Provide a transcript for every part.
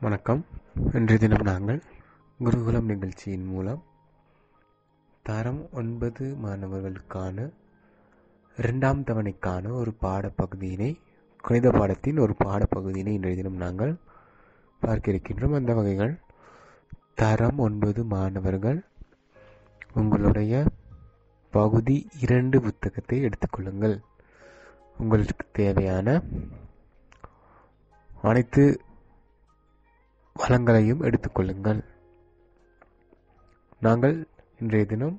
வணக்கம் இன்றைய தினம் நாங்கள் குருகுலம் நிகழ்ச்சியின் மூலம் தரம் ஒன்பது மாணவர்களுக்கான இரண்டாம் தவணைக்கான ஒரு பாடப்பகுதியினை கணித பாடத்தின் ஒரு பாடப்பகுதியினை இன்றைய தினம் நாங்கள் பார்க்க இருக்கின்றோம் அந்த வகைகள் தரம் ஒன்பது மாணவர்கள் உங்களுடைய பகுதி இரண்டு புத்தகத்தை எடுத்துக்கொள்ளுங்கள் உங்களுக்கு தேவையான அனைத்து வளங்களையும் எடுத்துக்கொள்ளுங்கள் நாங்கள் இன்றைய தினம்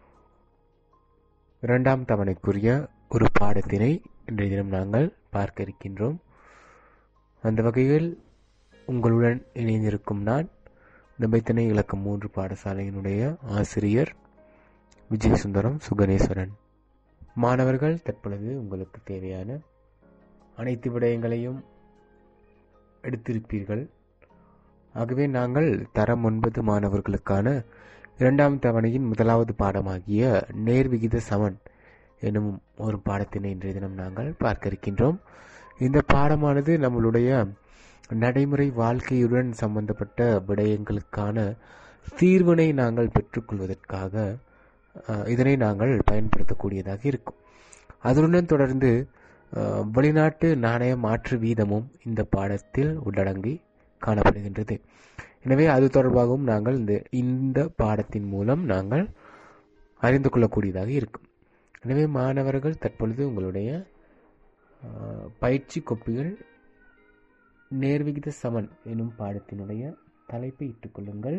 இரண்டாம் தவணைக்குரிய ஒரு பாடத்தினை இன்றைய தினம் நாங்கள் பார்க்க இருக்கின்றோம் அந்த வகையில் உங்களுடன் இணைந்திருக்கும் நான் நபைத்தனை இலக்கம் மூன்று பாடசாலையினுடைய ஆசிரியர் விஜயசுந்தரம் சுகணேஸ்வரன் மாணவர்கள் தற்பொழுது உங்களுக்கு தேவையான அனைத்து விடயங்களையும் எடுத்திருப்பீர்கள் ஆகவே நாங்கள் தரம் ஒன்பது மாணவர்களுக்கான இரண்டாம் தவணையின் முதலாவது பாடமாகிய நேர்விகித சமன் எனும் ஒரு பாடத்தினை இன்றைய தினம் நாங்கள் பார்க்க இருக்கின்றோம் இந்த பாடமானது நம்மளுடைய நடைமுறை வாழ்க்கையுடன் சம்பந்தப்பட்ட விடயங்களுக்கான தீர்வினை நாங்கள் பெற்றுக்கொள்வதற்காக அஹ், இதனை நாங்கள் பயன்படுத்தக்கூடியதாக இருக்கும் அதனுடன் தொடர்ந்து அஹ், வெளிநாட்டு நாணய மாற்று வீதமும் இந்த பாடத்தில் உள்ளடங்கி காணப்படுகின்றது எனவே அது தொடர்பாகவும் நாங்கள் இந்த இந்த பாடத்தின் மூலம் நாங்கள் அறிந்து கொள்ளக்கூடியதாக இருக்கும் எனவே மாணவர்கள் தற்பொழுது உங்களுடைய அஹ், பயிற்சி கொப்பிகள் நேர்விகித சமன் எனும் பாடத்தினுடைய தலைப்பை இட்டுக்கொள்ளுங்கள்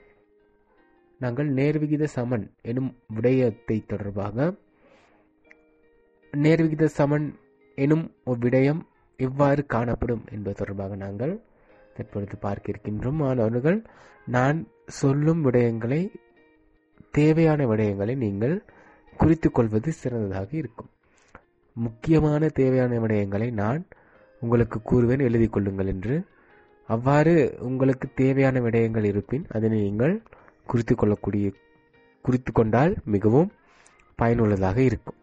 நாங்கள் நேர்விகித சமன் எனும் விடயத்தை தொடர்பாக நேர்விகித சமன் எனும் ஒரு விடயம் எவ்வாறு காணப்படும் என்பது தொடர்பாக நாங்கள் தற்பொழுது பார்க்க இருக்கின்றோம் மாணவர்கள் நான் சொல்லும் விடயங்களை தேவையான விடயங்களை நீங்கள் குறித்துக் கொள்வது சிறந்ததாக இருக்கும் முக்கியமான தேவையான விடயங்களை நான் உங்களுக்கு கூறுவேன் எழுதி கொள்ளுங்கள் என்று அவ்வாறு உங்களுக்கு தேவையான விடயங்கள் இருப்பின் அதனை நீங்கள் குறித்து கொள்ளக்கூடிய குறித்து கொண்டால் மிகவும் பயனுள்ளதாக இருக்கும்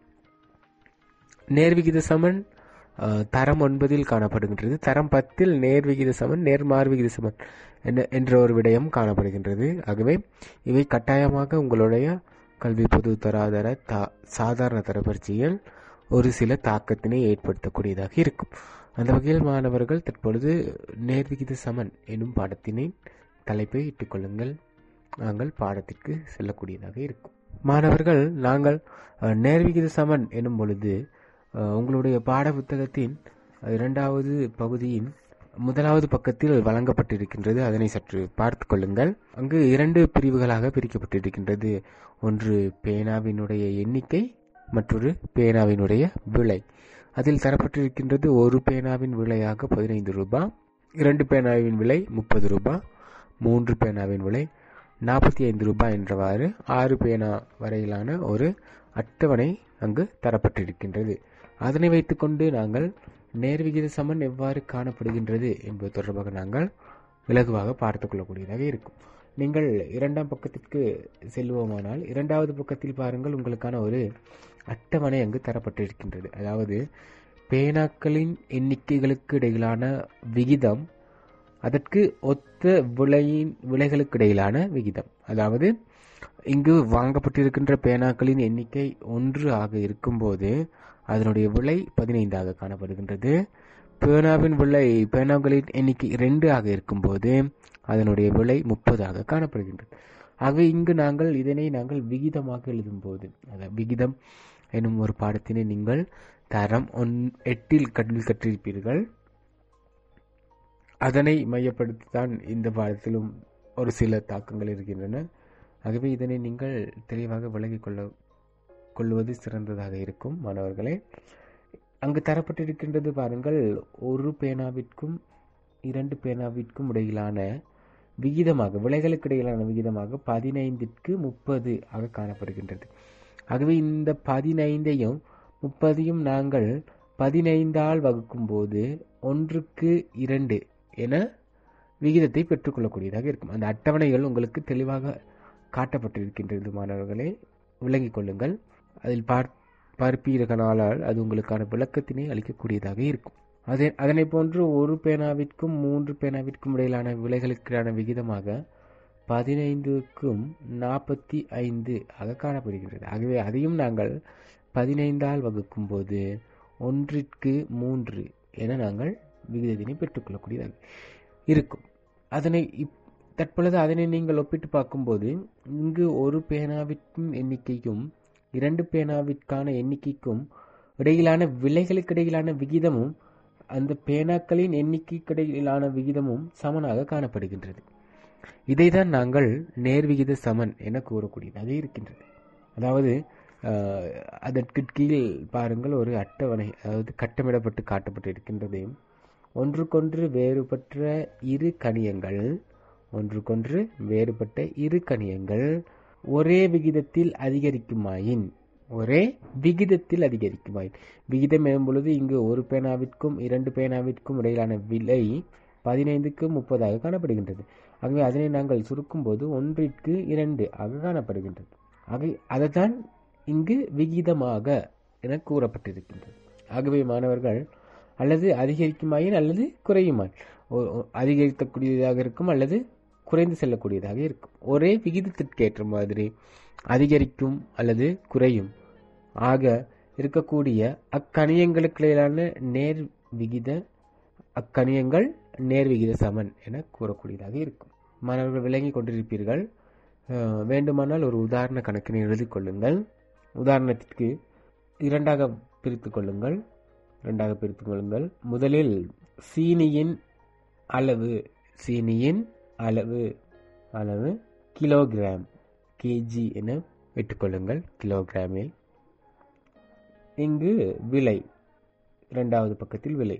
நேர்விகித சமன் அஹ், தரம் ஒன்பதில் காணப்படுகின்றது தரம் பத்தில் நேர்விகித சமன் நேர்மார்விகித சமன் என்ன என்ற ஒரு விடயம் காணப்படுகின்றது ஆகவே இவை கட்டாயமாக உங்களுடைய கல்வி பொது தராதர தா சாதாரண தர பரீட்சையில் ஒரு சில தாக்கத்தினை ஏற்படுத்தக்கூடியதாக இருக்கும் அந்த வகையில் மாணவர்கள் தற்பொழுது நேர்விகித சமன் எனும் பாடத்தினை தலைப்பை இட்டுக்கொள்ளுங்கள் நாங்கள் பாடத்திற்கு செல்லக்கூடியதாக இருக்கும் மாணவர்கள் நாங்கள் அஹ், நேர்விகித சமன் எனும் பொழுது அஹ், உங்களுடைய பாட புத்தகத்தின் இரண்டாவது பகுதியின் முதலாவது பக்கத்தில் வழங்கப்பட்டிருக்கின்றது அதனை சற்று பார்த்து கொள்ளுங்கள் அங்கு இரண்டு பிரிவுகளாக பிரிக்கப்பட்டிருக்கின்றது ஒன்று பேனாவினுடைய எண்ணிக்கை மற்றொரு பேனாவினுடைய விலை அதில் தரப்பட்டிருக்கின்றது ஒரு பேனாவின் விலையாக பதினைந்து ரூபாய் இரண்டு பேனாவின் விலை முப்பது ரூபாய் மூன்று பேனாவின் விலை நாற்பத்தி ஐந்து ரூபாய் என்றவாறு ஆறு பேனா வரையிலான ஒரு அட்டவணை அங்கு தரப்பட்டிருக்கின்றது அதனை வைத்துக்கொண்டு நாங்கள் நேர்விகித சமன் எவ்வாறு காணப்படுகின்றது என்பது தொடர்பாக நாங்கள் இலகுவாக பார்த்து கொள்ளக்கூடியதாக இருக்கும் நீங்கள் இரண்டாம் பக்கத்திற்கு செல்வோமானால் இரண்டாவது பக்கத்தில் பாருங்கள் உங்களுக்கான ஒரு அட்டவணை அங்கு தரப்பட்டிருக்கின்றது அதாவது பேனாக்களின் எண்ணிக்கைகளுக்கு இடையிலான விகிதம் அதற்கு ஒத்த விலையின் விலைகளுக்கு இடையிலான விகிதம் அதாவது இங்கு வாங்கப்பட்டிருக்கின்ற பேனாக்களின் எண்ணிக்கை ஒன்று ஆக இருக்கும்போது அதனுடைய விலை பதினைந்தாக காணப்படுகின்றது பேனாவின் விலை பேனாக்களின் எண்ணிக்கை ரெண்டு ஆக இருக்கும்போது அதனுடைய விலை முப்பதாக காணப்படுகின்றது ஆகவே இங்கு நாங்கள் இதனை நாங்கள் விகிதமாக எழுதும்போது அதாவது விகிதம் எனும் ஒரு பாடத்தினை நீங்கள் தரம் ஒன் எட்டில் கல்வி கற்றிருப்பீர்கள் அதனை மையப்படுத்தி தான் இந்த பாடத்திலும் ஒரு சில தாக்கங்கள் இருக்கின்றன ஆகவே இதனை நீங்கள் தெளிவாக விளங்கிக் கொள்ள கொள்வது சிறந்ததாக இருக்கும் மாணவர்களே அங்கு தரப்பட்டிருக்கின்றது பாருங்கள் ஒரு பேனாவிற்கும் இரண்டு பேனாவிற்கும் இடையிலான விகிதமாக விலைகளுக்கு இடையிலான விகிதமாக பதினைந்திற்கு முப்பது ஆக காணப்படுகின்றது ஆகவே இந்த பதினைந்தையும் முப்பதையும் நாங்கள் பதினைந்தால் வகுக்கும்போது ஒன்றுக்கு இரண்டு என விகிதத்தை பெற்றுக்கொள்ளக்கூடியதாக இருக்கும் அந்த அட்டவணைகள் உங்களுக்கு தெளிவாக காட்டப்பட்டிருக்கின்றது மாணவர்களே விளங்கிக் கொள்ளுங்கள் அதில் பார் பார்ப்பீர்களால் அது உங்களுக்கான விளக்கத்தினை அளிக்கக்கூடியதாக இருக்கும் அதே அதனை போன்று ஒரு பேனாவிற்கும் மூன்று பேனாவிற்கும் இடையிலான விலைகளுக்கான விகிதமாக பதினைந்துக்கும் நாற்பத்தி ஐந்து ஆக காணப்படுகிறது ஆகவே அதையும் நாங்கள் பதினைந்தால் வகுக்கும் போது ஒன்றிற்கு மூன்று என நாங்கள் விகிதத்தினை பெற்றுக்கொள்ளக்கூடியதாக இருக்கும் அதனை இப் தற்பொழுது அதனை நீங்கள் ஒப்பிட்டு பார்க்கும்போது இங்கு ஒரு பேனாவிற்கும் எண்ணிக்கைக்கும் இரண்டு பேனாவிற்கான எண்ணிக்கைக்கும் இடையிலான விலைகளுக்கு இடையிலான விகிதமும் அந்த பேனாக்களின் எண்ணிக்கைக்கு இடையிலான விகிதமும் சமனாக காணப்படுகின்றது இதைதான் நாங்கள் நேர்விகித சமன் என கூறக்கூடியதாக இருக்கின்றது அதாவது அஹ், அதற்கு கீழ் பாருங்கள் ஒரு அட்டவணை அதாவது கட்டமிடப்பட்டு காட்டப்பட்டு இருக்கின்றது ஒன்றுக்கொன்று வேறுபட்ட இரு கணியங்கள் ஒன்றுக்கொன்று வேறுபட்ட இரு கணியங்கள் ஒரே விகிதத்தில் அதிகரிக்குமாயின் ஒரே விகிதத்தில் அதிகரிக்குமாயின் விகிதம் எனும் பொழுது இங்கு ஒரு பேனாவிற்கும் இரண்டு பேனாவிற்கும் இடையிலான விலை பதினைந்துக்கு முப்பதாக காணப்படுகின்றது ஆகவே அதனை நாங்கள் சுருக்கும்போது ஒன்றிற்கு இரண்டு ஆக காணப்படுகின்றது ஆகவே அதைத்தான் இங்கு விகிதமாக என கூறப்பட்டிருக்கின்றது ஆகவே மாணவர்கள் அல்லது அதிகரிக்குமாயின் அல்லது குறையுமாயின் ஒ- ஒ- அதிகரிக்கக்கூடியதாக இருக்கும் அல்லது குறைந்து செல்லக்கூடியதாக இருக்கும் ஒரே விகிதத்திற்கு ஏற்ற மாதிரி அதிகரிக்கும் அல்லது குறையும் ஆக இருக்கக்கூடிய அக்கணியங்களுக்கிடையிலான நேர் விகித அக்கணியங்கள் நேர்விகித சமன் என கூறக்கூடியதாக இருக்கும் மாணவர்கள் விளங்கி கொண்டிருப்பீர்கள் அஹ், வேண்டுமானால் ஒரு உதாரண கணக்கினை எழுதிக் கொள்ளுங்கள் உதாரணத்திற்கு இரண்டாக பிரித்துக் கொள்ளுங்கள் இரண்டாக பிரித்துக் கொள்ளுங்கள் முதலில் சீனியின் அளவு சீனியின் அளவு அளவு கிலோகிராம் கேஜி என விட்டுக்கொள்ளுங்கள் கிலோகிராமில் இங்கு விலை இரண்டாவது பக்கத்தில் விலை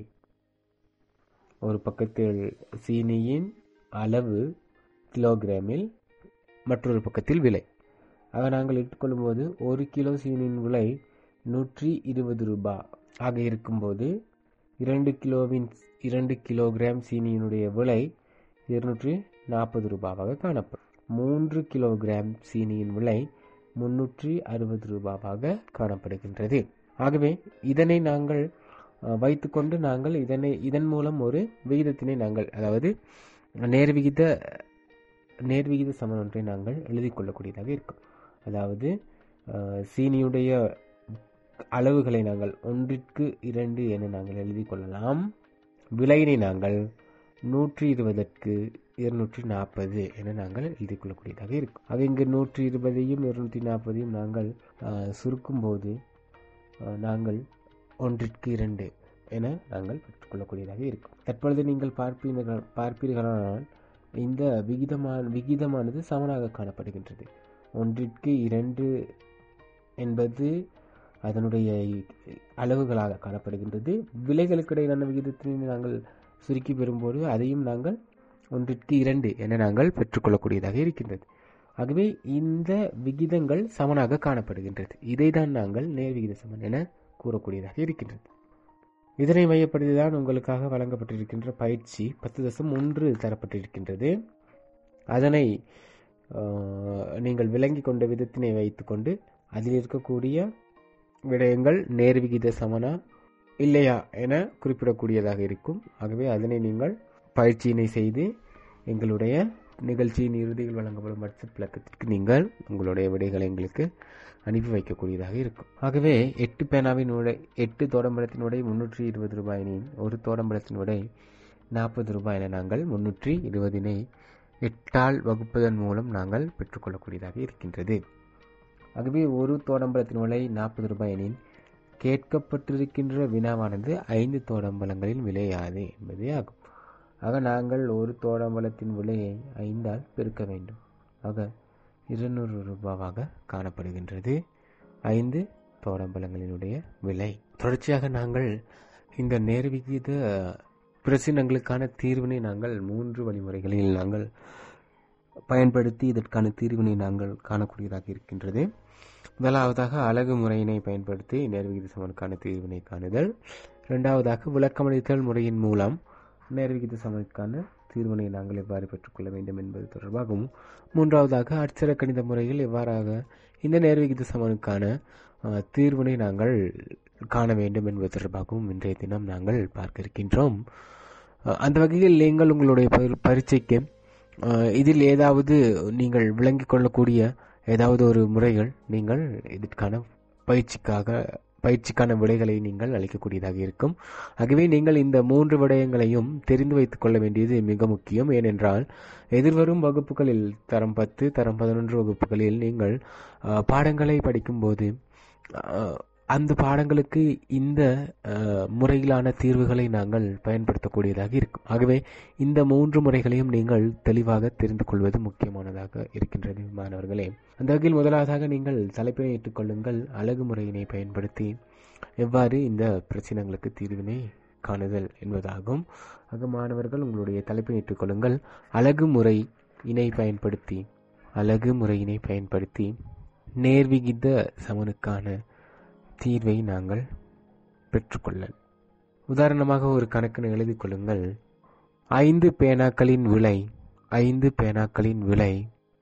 ஒரு பக்கத்தில் சீனியின் அளவு கிலோகிராமில் மற்றொரு பக்கத்தில் விலை ஆக நாங்கள் எடுத்துக்கொள்ளும்போது ஒரு கிலோ சீனியின் விலை நூற்றி இருபது ரூபாய் ஆக இருக்கும்போது இரண்டு கிலோவின் இரண்டு கிலோகிராம் சீனியினுடைய விலை இருநூற்றி நாற்பது ரூபாவாக காணப்படும் மூன்று கிலோகிராம் சீனியின் விலை முன்னூற்றி அறுபது ரூபாவாக காணப்படுகின்றது ஆகவே இதனை நாங்கள் அஹ், வைத்துக்கொண்டு நாங்கள் இதனை இதன் மூலம் ஒரு விகிதத்தினை நாங்கள் அதாவது நேர்விகித நேர்விகித சமன் ஒன்றை நாங்கள் எழுதிக் கொள்ளக்கூடியதாக இருக்கும் அதாவது அஹ், சீனியுடைய அளவுகளை நாங்கள் ஒன்றிற்கு இரண்டு என நாங்கள் எழுதிக் கொள்ளலாம் விலையினை நாங்கள் நூற்றி இருபதற்கு இருநூற்றி நாற்பது என நாங்கள் எழுதிக் கொள்ளக்கூடியதாக இருக்கும் ஆக இங்கு நூற்றி இருபதையும் இருநூற்றி நாற்பதையும் நாங்கள் அஹ், சுருக்கும்போது அஹ், நாங்கள் ஒன்றிற்கு இரண்டு என நாங்கள் பெற்றுக்கொள்ளக்கூடியதாக இருக்கும் தற்பொழுது நீங்கள் பார்ப்பீர்கள் பார்ப்பீர்களானால் இந்த விகிதமான விகிதமானது சமனாக காணப்படுகின்றது ஒன்றிற்கு இரண்டு என்பது அதனுடைய அளவுகளாக காணப்படுகின்றது விலைகளுக்கு இடையிலான விகிதத்தினை நாங்கள் சுருக்கி பெறும்போது அதையும் நாங்கள் ஒன்றிற்கு இரண்டு என நாங்கள் பெற்றுக்கொள்ளக்கூடியதாக இருக்கின்றது ஆகவே இந்த விகிதங்கள் சமனாக காணப்படுகின்றது இதைதான் நாங்கள் நேர்விகித சமன் என கூறக்கூடியதாக இருக்கின்றது இதனை மையப்படுத்தி தான் உங்களுக்காக வழங்கப்பட்டிருக்கின்ற பயிற்சி பத்து தசம் ஒன்று தரப்பட்டிருக்கின்றது அதனை ஆஹ், நீங்கள் விளங்கி கொண்ட விதத்தினை வைத்துக்கொண்டு அதில் இருக்கக்கூடிய விடயங்கள் நேர்விகித சமனா இல்லையா என குறிப்பிடக்கூடியதாக இருக்கும் ஆகவே அதனை நீங்கள் பயிற்சியினை செய்து எங்களுடைய நிகழ்ச்சியின் இறுதியில் வழங்கப்படும் வாட்ஸ்அப் விளக்கத்திற்கு நீங்கள் உங்களுடைய விடைகளை எங்களுக்கு அனுப்பி வைக்கக்கூடியதாக இருக்கும் ஆகவே எட்டு பேனாவின் உடை எட்டு தோடம்பழத்தின் உடை முன்னூற்றி இருபது ரூபாயினின் ஒரு தோடம்பழத்தின் உடை நாற்பது ரூபாய் என நாங்கள் முன்னூற்றி இருபதினை எட்டால் வகுப்பதன் மூலம் நாங்கள் பெற்றுக்கொள்ளக்கூடியதாக இருக்கின்றது ஆகவே ஒரு தோடம்பழத்தின் விலை நாற்பது ரூபாய் எனின் கேட்கப்பட்டிருக்கின்ற வினாவானது ஐந்து தோடம்பழங்களின் விலையாது என்பதே ஆகும் ஆக நாங்கள் ஒரு தோடம்பழத்தின் விலையை ஐந்தால் பெருக்க வேண்டும் ஆக இருநூறு ரூபாவாக காணப்படுகின்றது ஐந்து தோடம்பழங்களினுடைய விலை தொடர்ச்சியாக நாங்கள் இந்த நேர்விகித பிரச்சனைகளுக்கான தீர்வினை நாங்கள் மூன்று வழிமுறைகளில் நாங்கள் பயன்படுத்தி இதற்கான தீர்வினை நாங்கள் காணக்கூடியதாக இருக்கின்றது முதலாவதாக அழகு முறையினை பயன்படுத்தி நேர்விகித சமனுக்கான தீர்வினை காணுதல் இரண்டாவதாக விளக்கமளித்தல் முறையின் மூலம் நேர்விகித சமனுக்கான தீர்வினை நாங்கள் எவ்வாறு பெற்றுக்கொள்ள வேண்டும் என்பது தொடர்பாகவும் மூன்றாவதாக அட்சர கணித முறையில் எவ்வாறாக இந்த நேர்விகித சமனுக்கான அஹ், தீர்வினை நாங்கள் காண வேண்டும் என்பது தொடர்பாகவும் இன்றைய தினம் நாங்கள் பார்க்க இருக்கின்றோம் அஹ், அந்த வகையில் நீங்கள் உங்களுடைய பரி- பரீட்சைக்கு அஹ், இதில் ஏதாவது நீங்கள் விளங்கிக் கொள்ளக்கூடிய ஏதாவது ஒரு முறைகள் நீங்கள் இதற்கான பயிற்சிக்காக பயிற்சிக்கான விடைகளை நீங்கள் அளிக்கக்கூடியதாக இருக்கும் ஆகவே நீங்கள் இந்த மூன்று விடயங்களையும் தெரிந்து வைத்துக் கொள்ள வேண்டியது மிக முக்கியம் ஏனென்றால் எதிர்வரும் வகுப்புகளில் தரம் பத்து தரம் பதினொன்று வகுப்புகளில் நீங்கள் அஹ், பாடங்களை படிக்கும்போது அஹ், அந்த பாடங்களுக்கு இந்த அஹ், முறையிலான தீர்வுகளை நாங்கள் பயன்படுத்தக்கூடியதாக இருக்கும் ஆகவே இந்த மூன்று முறைகளையும் நீங்கள் தெளிவாக தெரிந்து கொள்வது முக்கியமானதாக இருக்கின்றது மாணவர்களே அந்த வகையில் முதலாவதாக நீங்கள் தலைப்பினை ஏற்றுக்கொள்ளுங்கள் அழகு முறையினை பயன்படுத்தி எவ்வாறு இந்த பிரச்சனைகளுக்கு தீர்வினை காணுதல் என்பதாகும் ஆக மாணவர்கள் உங்களுடைய தலைப்பை ஏற்றுக்கொள்ளுங்கள் அழகு முறை இணை பயன்படுத்தி அழகு முறையினை பயன்படுத்தி நேர்விகித சமனுக்கான தீர்வை நாங்கள் பெற்றுக்கொள்ளல் உதாரணமாக ஒரு கணக்கினை எழுதிக் கொள்ளுங்கள் ஐந்து பேனாக்களின் விலை ஐந்து பேனாக்களின் விலை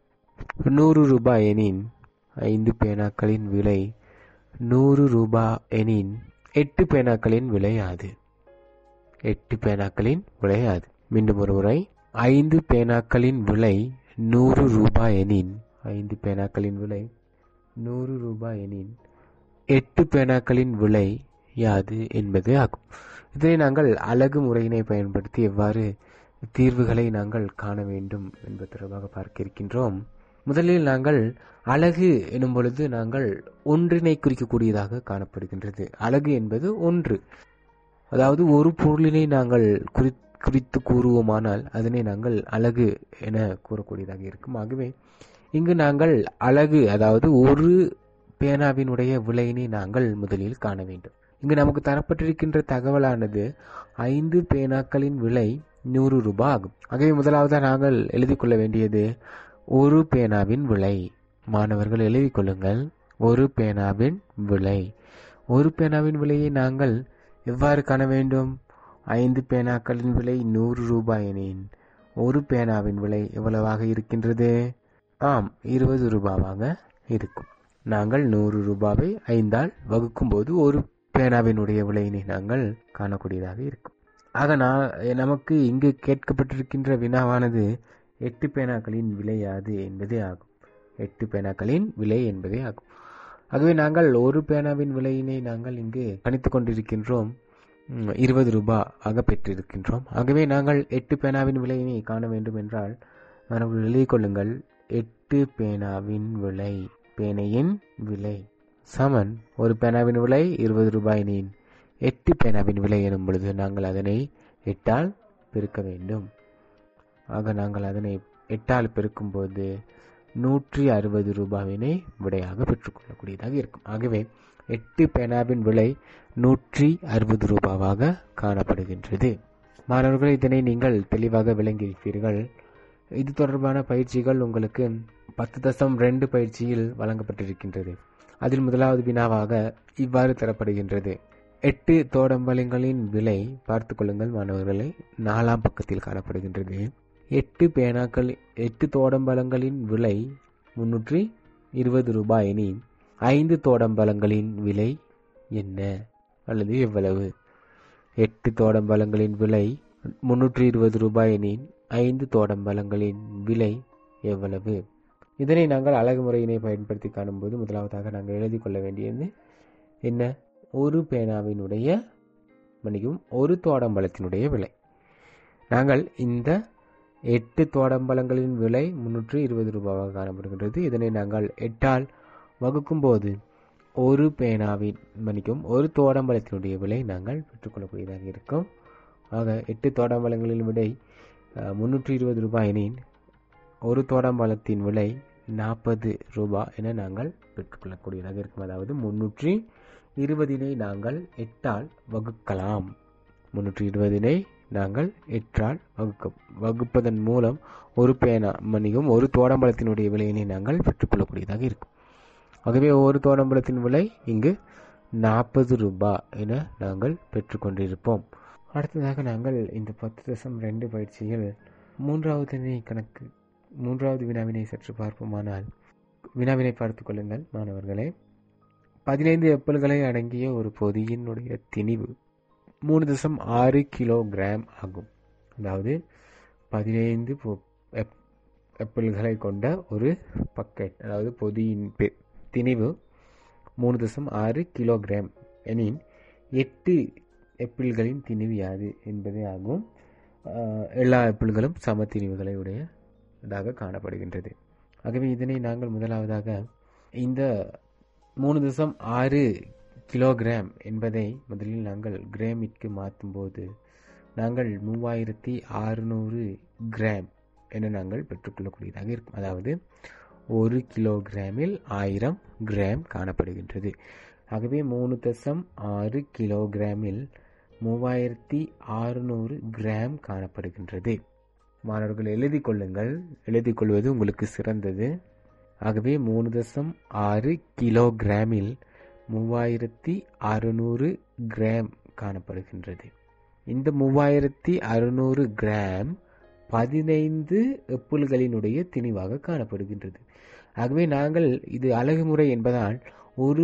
நூறு ரூபாய் எனின் ஐந்து பேனாக்களின் விலை நூறு ரூபாய் எனின் எட்டு பேனாக்களின் விலை யாது எட்டு பேனாக்களின் விலை யாது மீண்டும் ஒரு முறை ஐந்து பேனாக்களின் விலை நூறு ரூபாய் எனின் ஐந்து பேனாக்களின் விலை நூறு ரூபாய் எனின் எட்டு பேனாக்களின் விலை யாது என்பது ஆகும் இதனை நாங்கள் அழகு முறையினை பயன்படுத்தி எவ்வாறு தீர்வுகளை நாங்கள் காண வேண்டும் என்பது தொடர்பாக பார்க்க இருக்கின்றோம் முதலில் நாங்கள் அழகு எனும் பொழுது நாங்கள் ஒன்றினை குறிக்கக்கூடியதாக காணப்படுகின்றது அழகு என்பது ஒன்று அதாவது ஒரு பொருளினை நாங்கள் குறி குறித்து கூறுவோமானால் அதனை நாங்கள் அழகு என கூறக்கூடியதாக இருக்கும் ஆகவே இங்கு நாங்கள் அழகு அதாவது ஒரு பேனாவினுடைய விலையினை நாங்கள் முதலில் காண வேண்டும் இங்கு நமக்கு தரப்பட்டிருக்கின்ற தகவலானது ஐந்து பேனாக்களின் விலை நூறு ரூபாய் ஆகும் ஆகவே முதலாவதாக நாங்கள் எழுதிக் கொள்ள வேண்டியது ஒரு பேனாவின் விலை மாணவர்கள் எழுதிக் கொள்ளுங்கள் ஒரு பேனாவின் விலை ஒரு பேனாவின் விலையை நாங்கள் எவ்வாறு காண வேண்டும் ஐந்து பேனாக்களின் விலை நூறு ரூபாய் எனின் ஒரு பேனாவின் விலை எவ்வளவாக இருக்கின்றது ஆம் இருபது ரூபாவாக இருக்கும் நாங்கள் நூறு ரூபாவை ஐந்தால் வகுக்கும்போது ஒரு பேனாவினுடைய விலையினை நாங்கள் காணக்கூடியதாக இருக்கும் ஆக நான் நமக்கு இங்கு கேட்கப்பட்டிருக்கின்ற வினாவானது எட்டு பேனாக்களின் விலை யாது என்பதே ஆகும் எட்டு பேனாக்களின் விலை என்பதே ஆகும் ஆகவே நாங்கள் ஒரு பேனாவின் விலையினை நாங்கள் இங்கு கணித்துக் கொண்டிருக்கின்றோம் ம், இருபது ரூபாய் ஆக பெற்றிருக்கின்றோம் ஆகவே நாங்கள் எட்டு பேனாவின் விலையினை காண வேண்டும் என்றால் மாணவர்கள் எழுதிக் கொள்ளுங்கள் எட்டு பேனாவின் விலை பேனையின் விலை சமன் ஒரு பேனாவின் விலை இருபது ரூபாயினின் எட்டு பேனாவின் விலை எனும் பொழுது நாங்கள் அதனை எட்டால் பெருக்க வேண்டும் ஆக நாங்கள் அதனை எட்டால் பெருக்கும்போது நூற்றி அறுபது ரூபாவினை விடையாக பெற்றுக்கொள்ளக்கூடியதாக இருக்கும் ஆகவே எட்டு பேனாவின் விலை நூற்றி அறுபது ரூபாவாக காணப்படுகின்றது மாணவர்கள் இதனை நீங்கள் தெளிவாக விளங்கியிருப்பீர்கள் இது தொடர்பான பயிற்சிகள் உங்களுக்கு பத்து தசம் ரெண்டு பயிற்சியில் வழங்கப்பட்டிருக்கின்றது அதில் முதலாவது வினாவாக இவ்வாறு தரப்படுகின்றது எட்டு தோடம்பலங்களின் விலை பார்த்து கொள்ளுங்கள் மாணவர்களே நாலாம் பக்கத்தில் காணப்படுகின்றது எட்டு பேனாக்கள் எட்டு தோடம்பழங்களின் விலை முன்னூற்றி இருபது ரூபாய் எனின் ஐந்து தோடம்பழங்களின் விலை என்ன அல்லது எவ்வளவு எட்டு தோடம்பழங்களின் விலை முன்னூற்றி இருபது ரூபாய் எனின் ஐந்து தோடம்பழங்களின் விலை எவ்வளவு இதனை நாங்கள் அழகு முறையினை பயன்படுத்தி காணும்போது முதலாவதாக நாங்கள் எழுதி கொள்ள வேண்டியது என்ன ஒரு பேனாவினுடைய மன்னிக்கும் ஒரு தோடம்பழத்தினுடைய விலை நாங்கள் இந்த எட்டு தோடம்பழங்களின் விலை முன்னூற்றி இருபது ரூபாவாக காணப்படுகின்றது இதனை நாங்கள் எட்டால் வகுக்கும்போது ஒரு பேனாவின் மன்னிக்கும் ஒரு தோடம்பழத்தினுடைய விலை நாங்கள் பெற்றுக்கொள்ளக்கூடியதாக இருக்கும் ஆக எட்டு தோடம்பழங்களின் விலை முன்னூற்றி இருபது ரூபாய் எனின் ஒரு தோடம்பழத்தின் விலை நாற்பது ரூபாய் என நாங்கள் பெற்றுக்கொள்ளக்கூடியதாக இருக்கும் அதாவது முன்னூற்றி இருபதினை நாங்கள் எட்டால் வகுக்கலாம் முன்னூற்றி இருபதினை நாங்கள் எட்டால் வகுக்க வகுப்பதன் மூலம் ஒரு பேனா மன்னிக்கும் ஒரு தோடம்பழத்தினுடைய விலையினை நாங்கள் பெற்றுக்கொள்ளக்கூடியதாக இருக்கும் ஆகவே ஒவ்வொரு தோடம்பழத்தின் விலை இங்கு நாற்பது ரூபாய் என நாங்கள் பெற்றுக்கொண்டிருப்போம் அடுத்ததாக நாங்கள் இந்த பத்து தசம் ரெண்டு பயிற்சியில் மூன்றாவது கணக்கு மூன்றாவது வினாவினை சற்று பார்ப்போமானால் வினாவினை பார்த்து கொள்ளுங்கள் மாணவர்களே பதினைந்து எப்பல்களை அடங்கிய ஒரு பொதியினுடைய திணிவு மூணு தசம் ஆறு கிலோகிராம் ஆகும் அதாவது பதினைந்து பொ- எப்- எப்பல்களை கொண்ட ஒரு பக்கெட் அதாவது பொதியின் பெ- திணிவு மூணு தசம் ஆறு கிலோகிராம் எனின் எட்டு எப்பிள்களின் திணிவு யாது என்பதே ஆகும் ஆஹ் எல்லா எப்பிள்களும் சம திணிவுகளை உடையதாக காணப்படுகின்றது ஆகவே இதனை நாங்கள் முதலாவதாக இந்த மூணு தசம் ஆறு கிலோகிராம் என்பதை முதலில் நாங்கள் கிராமிற்கு மாற்றும்போது நாங்கள் மூவாயிரத்தி அறுநூறு கிராம் என நாங்கள் பெற்றுக்கொள்ளக்கூடியதாக இருக்கும் அதாவது ஒரு கிலோகிராமில் ஆயிரம் கிராம் காணப்படுகின்றது ஆகவே மூணு தசம் ஆறு கிலோகிராமில் மூவாயிரத்தி அறுநூறு கிராம் காணப்படுகின்றது மாணவர்கள் எழுதி கொள்ளுங்கள் எழுதி கொள்வது உங்களுக்கு சிறந்தது ஆகவே மூணு தசம் ஆறு கிலோகிராமில் மூவாயிரத்தி அறுநூறு கிராம் காணப்படுகின்றது இந்த மூவாயிரத்தி அறுநூறு கிராம் பதினைந்து எப்புள்களினுடைய திணிவாக காணப்படுகின்றது ஆகவே நாங்கள் இது அழகு முறை என்பதால் ஒரு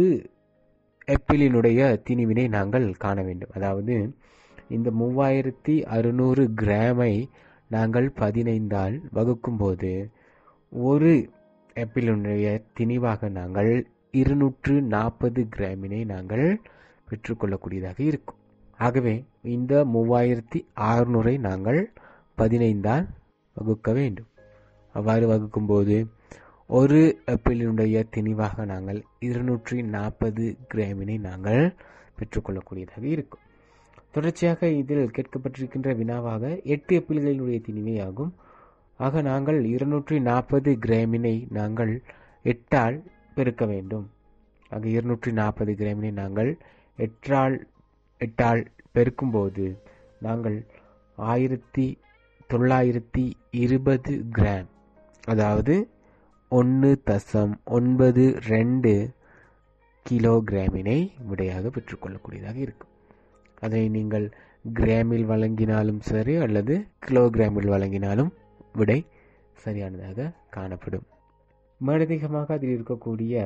எப்பிளினுடைய திணிவினை நாங்கள் காண வேண்டும் அதாவது இந்த மூவாயிரத்தி அறுநூறு கிராமை நாங்கள் பதினைந்தால் வகுக்கும்போது ஒரு ஆப்பிளினுடைய திணிவாக நாங்கள் இருநூற்று நாற்பது கிராமினை நாங்கள் பெற்றுக்கொள்ளக்கூடியதாக இருக்கும் ஆகவே இந்த மூவாயிரத்தி அறுநூறை நாங்கள் பதினைந்தால் வகுக்க வேண்டும் அவ்வாறு வகுக்கும்போது ஒரு ஆப்பிளினுடைய திணிவாக நாங்கள் இருநூற்றி நாற்பது கிராமினை நாங்கள் பெற்றுக்கொள்ளக்கூடியதாக இருக்கும் தொடர்ச்சியாக இதில் கேட்கப்பட்டிருக்கின்ற வினாவாக எட்டு எப்பிள்களினுடைய திணிவே ஆகும் ஆக நாங்கள் இருநூற்றி நாற்பது கிராமினை நாங்கள் எட்டால் பெருக்க வேண்டும் ஆக இருநூற்றி நாற்பது கிராமினை நாங்கள் எட்டால் எட்டால் பெருக்கும்போது நாங்கள் ஆயிரத்தி தொள்ளாயிரத்தி இருபது கிராம் அதாவது ஒன்று தசம் ஒன்பது ரெண்டு கிலோகிராமினை விடையாக பெற்றுக்கொள்ளக்கூடியதாக இருக்கும் அதனை நீங்கள் கிராமில் வழங்கினாலும் சரி அல்லது கிலோகிராமில் வழங்கினாலும் விடை சரியானதாக காணப்படும் மேலதிகமாக அதில் இருக்கக்கூடிய